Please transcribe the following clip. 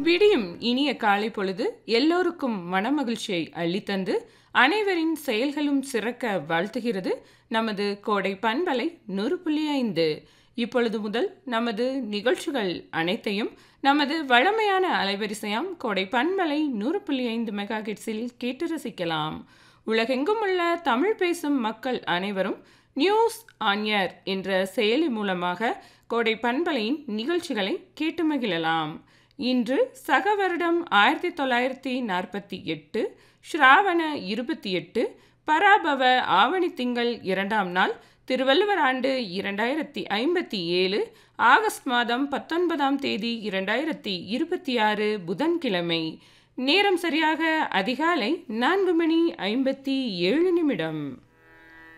விடியும் இனிய காலை பொழுது எல்லோருக்கும் மனமகிழ்ச்சியை அள்ளித்தந்து அனைவரின் செயல்களும் சிறக்க வாழ்த்துகிறது நமது கோடை பண்பலை நூறு புள்ளி ஐந்து இப்பொழுது முதல் நமது நிகழ்ச்சிகள் அனைத்தையும் நமது வழமையான அலைவரிசையாம் கோடை பண்பலை நூறு புள்ளி ஐந்து மெகா ஹெட்ஸில் கேட்டு ரசிக்கலாம் உலகெங்கும் உள்ள தமிழ் பேசும் மக்கள் அனைவரும் நியூஸ் ஆன்யர் என்ற செயலி மூலமாக கோடை பண்பலையின் நிகழ்ச்சிகளை கேட்டு மகிழலாம் இன்று சக வருடம் ஆயிரத்தி தொள்ளாயிரத்தி நாற்பத்தி எட்டு ஸ்ராவண இருபத்தி எட்டு பராபவ ஆவணி திங்கள் இரண்டாம் நாள் திருவள்ளுவர் ஆண்டு இரண்டாயிரத்தி ஐம்பத்தி ஏழு ஆகஸ்ட் மாதம் பத்தொன்பதாம் தேதி இரண்டாயிரத்தி இருபத்தி ஆறு புதன்கிழமை நேரம் சரியாக அதிகாலை நான்கு மணி ஐம்பத்தி ஏழு நிமிடம்